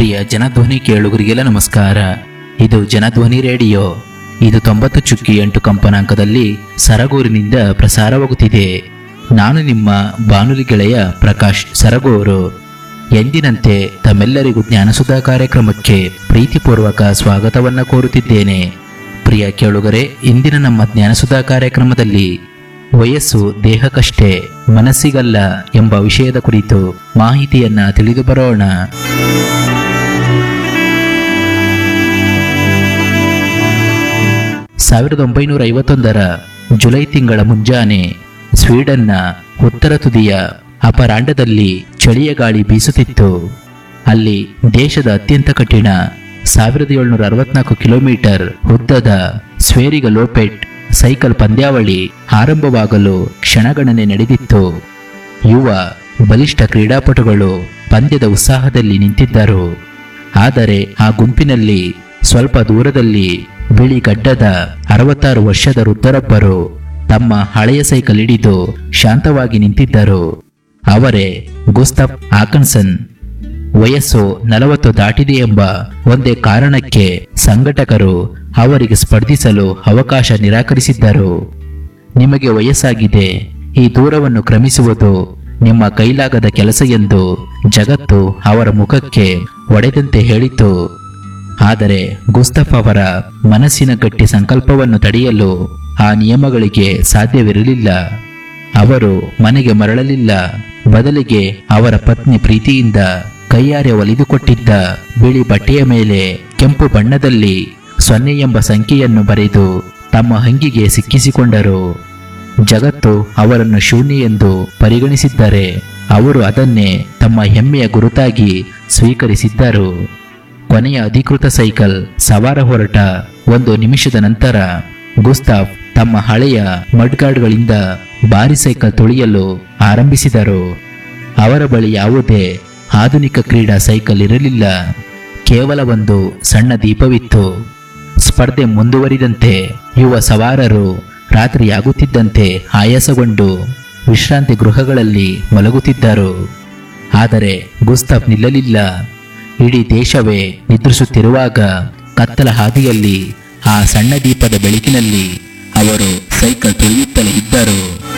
ಪ್ರಿಯ ಜನಧ್ವನಿ ಕೇಳುಗರಿಗೆಲ್ಲ ನಮಸ್ಕಾರ ಇದು ಜನಧ್ವನಿ ರೇಡಿಯೋ ಇದು ತೊಂಬತ್ತು ಚುಕ್ಕಿ ಎಂಟು ಕಂಪನಾಂಕದಲ್ಲಿ ಸರಗೂರಿನಿಂದ ಪ್ರಸಾರವಾಗುತ್ತಿದೆ ನಾನು ನಿಮ್ಮ ಬಾನುಲಿ ಗೆಳೆಯ ಪ್ರಕಾಶ್ ಸರಗೂರು ಎಂದಿನಂತೆ ತಮ್ಮೆಲ್ಲರಿಗೂ ಜ್ಞಾನಸುಧಾ ಕಾರ್ಯಕ್ರಮಕ್ಕೆ ಪ್ರೀತಿಪೂರ್ವಕ ಸ್ವಾಗತವನ್ನ ಕೋರುತ್ತಿದ್ದೇನೆ ಪ್ರಿಯ ಕೇಳುಗರೆ ಇಂದಿನ ನಮ್ಮ ಜ್ಞಾನಸುಧಾ ಕಾರ್ಯಕ್ರಮದಲ್ಲಿ ವಯಸ್ಸು ದೇಹಕ್ಕಷ್ಟೇ ಮನಸ್ಸಿಗಲ್ಲ ಎಂಬ ವಿಷಯದ ಕುರಿತು ಮಾಹಿತಿಯನ್ನ ತಿಳಿದು ಬರೋಣ ಸಾವಿರದ ಒಂಬೈನೂರ ಐವತ್ತೊಂದರ ಜುಲೈ ತಿಂಗಳ ಮುಂಜಾನೆ ಸ್ವೀಡನ್ನ ಉತ್ತರ ತುದಿಯ ಅಪರಾಂಡದಲ್ಲಿ ಚಳಿಯ ಗಾಳಿ ಬೀಸುತ್ತಿತ್ತು ಅಲ್ಲಿ ದೇಶದ ಅತ್ಯಂತ ಕಠಿಣ ಸಾವಿರದ ಏಳ್ನೂರ ಅರವತ್ನಾಲ್ಕು ಕಿಲೋಮೀಟರ್ ಉದ್ದದ ಸ್ವೇರಿಗ ಲೋಪೆಟ್ ಸೈಕಲ್ ಪಂದ್ಯಾವಳಿ ಆರಂಭವಾಗಲು ಕ್ಷಣಗಣನೆ ನಡೆದಿತ್ತು ಯುವ ಬಲಿಷ್ಠ ಕ್ರೀಡಾಪಟುಗಳು ಪಂದ್ಯದ ಉತ್ಸಾಹದಲ್ಲಿ ನಿಂತಿದ್ದರು ಆದರೆ ಆ ಗುಂಪಿನಲ್ಲಿ ಸ್ವಲ್ಪ ದೂರದಲ್ಲಿ ಬಿಳಿ ಗಡ್ಡದ ಅರವತ್ತಾರು ವರ್ಷದ ವೃದ್ಧರೊಬ್ಬರು ತಮ್ಮ ಹಳೆಯ ಸೈಕಲ್ ಹಿಡಿದು ಶಾಂತವಾಗಿ ನಿಂತಿದ್ದರು ಅವರೇ ಗುಸ್ತಫ್ ಆಕನ್ಸನ್ ವಯಸ್ಸು ನಲವತ್ತು ದಾಟಿದೆ ಎಂಬ ಒಂದೇ ಕಾರಣಕ್ಕೆ ಸಂಘಟಕರು ಅವರಿಗೆ ಸ್ಪರ್ಧಿಸಲು ಅವಕಾಶ ನಿರಾಕರಿಸಿದ್ದರು ನಿಮಗೆ ವಯಸ್ಸಾಗಿದೆ ಈ ದೂರವನ್ನು ಕ್ರಮಿಸುವುದು ನಿಮ್ಮ ಕೈಲಾಗದ ಕೆಲಸ ಎಂದು ಜಗತ್ತು ಅವರ ಮುಖಕ್ಕೆ ಒಡೆದಂತೆ ಹೇಳಿತು ಆದರೆ ಗುಸ್ತಫ್ ಅವರ ಮನಸ್ಸಿನ ಗಟ್ಟಿ ಸಂಕಲ್ಪವನ್ನು ತಡೆಯಲು ಆ ನಿಯಮಗಳಿಗೆ ಸಾಧ್ಯವಿರಲಿಲ್ಲ ಅವರು ಮನೆಗೆ ಮರಳಲಿಲ್ಲ ಬದಲಿಗೆ ಅವರ ಪತ್ನಿ ಪ್ರೀತಿಯಿಂದ ಕೈಯಾರೆ ಒಲಿದುಕೊಟ್ಟಿದ್ದ ಬಿಳಿ ಬಟ್ಟೆಯ ಮೇಲೆ ಕೆಂಪು ಬಣ್ಣದಲ್ಲಿ ಸೊನ್ನೆ ಎಂಬ ಸಂಖ್ಯೆಯನ್ನು ಬರೆದು ತಮ್ಮ ಹಂಗಿಗೆ ಸಿಕ್ಕಿಸಿಕೊಂಡರು ಜಗತ್ತು ಅವರನ್ನು ಶೂನ್ಯ ಎಂದು ಪರಿಗಣಿಸಿದ್ದರೆ ಅವರು ಅದನ್ನೇ ತಮ್ಮ ಹೆಮ್ಮೆಯ ಗುರುತಾಗಿ ಸ್ವೀಕರಿಸಿದ್ದರು ಕೊನೆಯ ಅಧಿಕೃತ ಸೈಕಲ್ ಸವಾರ ಹೊರಟ ಒಂದು ನಿಮಿಷದ ನಂತರ ಗುಸ್ತಾಫ್ ತಮ್ಮ ಹಳೆಯ ಮಡ್ಗಾರ್ಡ್ಗಳಿಂದ ಭಾರಿ ಸೈಕಲ್ ತುಳಿಯಲು ಆರಂಭಿಸಿದರು ಅವರ ಬಳಿ ಯಾವುದೇ ಆಧುನಿಕ ಕ್ರೀಡಾ ಸೈಕಲ್ ಇರಲಿಲ್ಲ ಕೇವಲ ಒಂದು ಸಣ್ಣ ದೀಪವಿತ್ತು ಸ್ಪರ್ಧೆ ಮುಂದುವರಿದಂತೆ ಯುವ ಸವಾರರು ರಾತ್ರಿಯಾಗುತ್ತಿದ್ದಂತೆ ಆಯಾಸಗೊಂಡು ವಿಶ್ರಾಂತಿ ಗೃಹಗಳಲ್ಲಿ ಮಲಗುತ್ತಿದ್ದರು ಆದರೆ ಗುಸ್ತಫ್ ನಿಲ್ಲಲಿಲ್ಲ ಇಡೀ ದೇಶವೇ ನಿದ್ರಿಸುತ್ತಿರುವಾಗ ಕತ್ತಲ ಹಾದಿಯಲ್ಲಿ ಆ ಸಣ್ಣ ದೀಪದ ಬೆಳಕಿನಲ್ಲಿ ಅವರು ಸೈಕಲ್ ತುಳಿಯುತ್ತಲೇ ಇದ್ದರು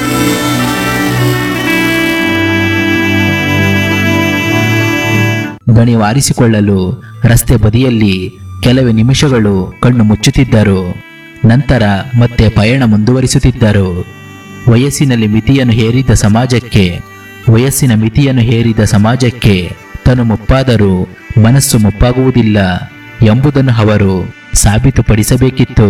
ದಣಿ ವಾರಿಸಿಕೊಳ್ಳಲು ರಸ್ತೆ ಬದಿಯಲ್ಲಿ ಕೆಲವೇ ನಿಮಿಷಗಳು ಕಣ್ಣು ಮುಚ್ಚುತ್ತಿದ್ದರು ನಂತರ ಮತ್ತೆ ಪಯಣ ಮುಂದುವರಿಸುತ್ತಿದ್ದರು ವಯಸ್ಸಿನಲ್ಲಿ ಮಿತಿಯನ್ನು ಹೇರಿದ ಸಮಾಜಕ್ಕೆ ವಯಸ್ಸಿನ ಮಿತಿಯನ್ನು ಹೇರಿದ ಸಮಾಜಕ್ಕೆ ತನು ಮುಪ್ಪಾದರೂ ಮನಸ್ಸು ಮುಪ್ಪಾಗುವುದಿಲ್ಲ ಎಂಬುದನ್ನು ಅವರು ಸಾಬೀತುಪಡಿಸಬೇಕಿತ್ತು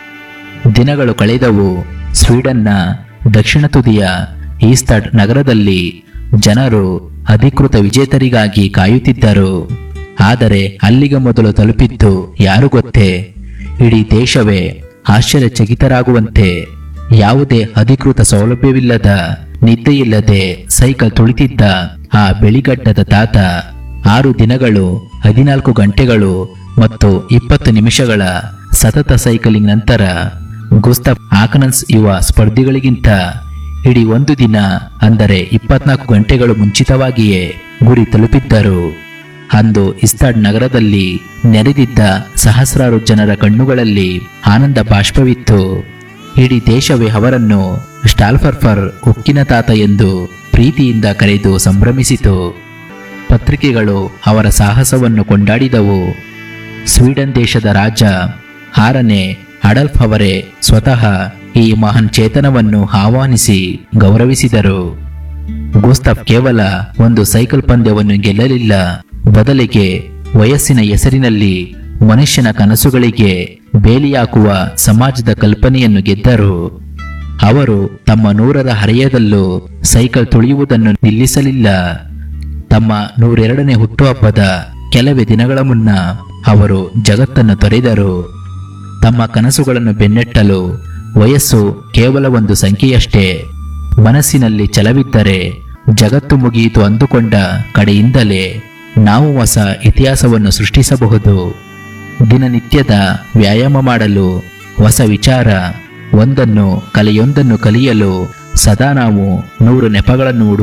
ದಿನಗಳು ಕಳೆದವು ಸ್ವೀಡನ್ನ ದಕ್ಷಿಣ ತುದಿಯ ಈಸ್ಟಡ್ ನಗರದಲ್ಲಿ ಜನರು ಅಧಿಕೃತ ವಿಜೇತರಿಗಾಗಿ ಕಾಯುತ್ತಿದ್ದರು ಆದರೆ ಅಲ್ಲಿಗೆ ಮೊದಲು ತಲುಪಿದ್ದು ಯಾರು ಗೊತ್ತೇ ಇಡೀ ದೇಶವೇ ಆಶ್ಚರ್ಯಚಕಿತರಾಗುವಂತೆ ಯಾವುದೇ ಅಧಿಕೃತ ಸೌಲಭ್ಯವಿಲ್ಲದ ನಿದ್ದೆಯಿಲ್ಲದೆ ಸೈಕಲ್ ತುಳಿತಿದ್ದ ಆ ಬೆಳಿಗಡ್ಡದ ತಾತ ಆರು ದಿನಗಳು ಹದಿನಾಲ್ಕು ಗಂಟೆಗಳು ಮತ್ತು ಇಪ್ಪತ್ತು ನಿಮಿಷಗಳ ಸತತ ಸೈಕಲಿಂಗ್ ನಂತರ ಗುಸ್ತಫ್ ಆಕನನ್ಸ್ ಯುವ ಸ್ಪರ್ಧಿಗಳಿಗಿಂತ ಇಡೀ ಒಂದು ದಿನ ಅಂದರೆ ಇಪ್ಪತ್ನಾಲ್ಕು ಗಂಟೆಗಳು ಮುಂಚಿತವಾಗಿಯೇ ಗುರಿ ತಲುಪಿದ್ದರು ಅಂದು ಇಸ್ತಾಡ್ ನಗರದಲ್ಲಿ ನೆರೆದಿದ್ದ ಸಹಸ್ರಾರು ಜನರ ಕಣ್ಣುಗಳಲ್ಲಿ ಆನಂದ ಬಾಷ್ಪವಿತ್ತು ಇಡೀ ದೇಶವೇ ಅವರನ್ನು ಸ್ಟಾಲ್ಫರ್ಫರ್ ಉಕ್ಕಿನ ತಾತ ಎಂದು ಪ್ರೀತಿಯಿಂದ ಕರೆದು ಸಂಭ್ರಮಿಸಿತು ಪತ್ರಿಕೆಗಳು ಅವರ ಸಾಹಸವನ್ನು ಕೊಂಡಾಡಿದವು ಸ್ವೀಡನ್ ದೇಶದ ರಾಜ ಆರನೇ ಅಡಲ್ಫ್ ಅವರೇ ಸ್ವತಃ ಈ ಮಹಾನ್ ಚೇತನವನ್ನು ಆಹ್ವಾನಿಸಿ ಗೌರವಿಸಿದರು ಗುಸ್ತಫ್ ಕೇವಲ ಒಂದು ಸೈಕಲ್ ಪಂದ್ಯವನ್ನು ಗೆಲ್ಲಲಿಲ್ಲ ಬದಲಿಗೆ ವಯಸ್ಸಿನ ಹೆಸರಿನಲ್ಲಿ ಮನುಷ್ಯನ ಕನಸುಗಳಿಗೆ ಬೇಲಿಯಾಕುವ ಸಮಾಜದ ಕಲ್ಪನೆಯನ್ನು ಗೆದ್ದರು ಅವರು ತಮ್ಮ ನೂರರ ಹರೆಯದಲ್ಲೂ ಸೈಕಲ್ ತುಳಿಯುವುದನ್ನು ನಿಲ್ಲಿಸಲಿಲ್ಲ ತಮ್ಮ ನೂರೆರಡನೇ ಹುಟ್ಟುಹಬ್ಬದ ಕೆಲವೇ ದಿನಗಳ ಮುನ್ನ ಅವರು ಜಗತ್ತನ್ನು ತೊರೆದರು ತಮ್ಮ ಕನಸುಗಳನ್ನು ಬೆನ್ನಟ್ಟಲು ವಯಸ್ಸು ಕೇವಲ ಒಂದು ಸಂಖ್ಯೆಯಷ್ಟೇ ಮನಸ್ಸಿನಲ್ಲಿ ಛಲವಿದ್ದರೆ ಜಗತ್ತು ಮುಗಿಯಿತು ಅಂದುಕೊಂಡ ಕಡೆಯಿಂದಲೇ ನಾವು ಹೊಸ ಇತಿಹಾಸವನ್ನು ಸೃಷ್ಟಿಸಬಹುದು ದಿನನಿತ್ಯದ ವ್ಯಾಯಾಮ ಮಾಡಲು ಹೊಸ ವಿಚಾರ ಒಂದನ್ನು ಕಲೆಯೊಂದನ್ನು ಕಲಿಯಲು ಸದಾ ನಾವು ನೂರು ನೆಪಗಳನ್ನು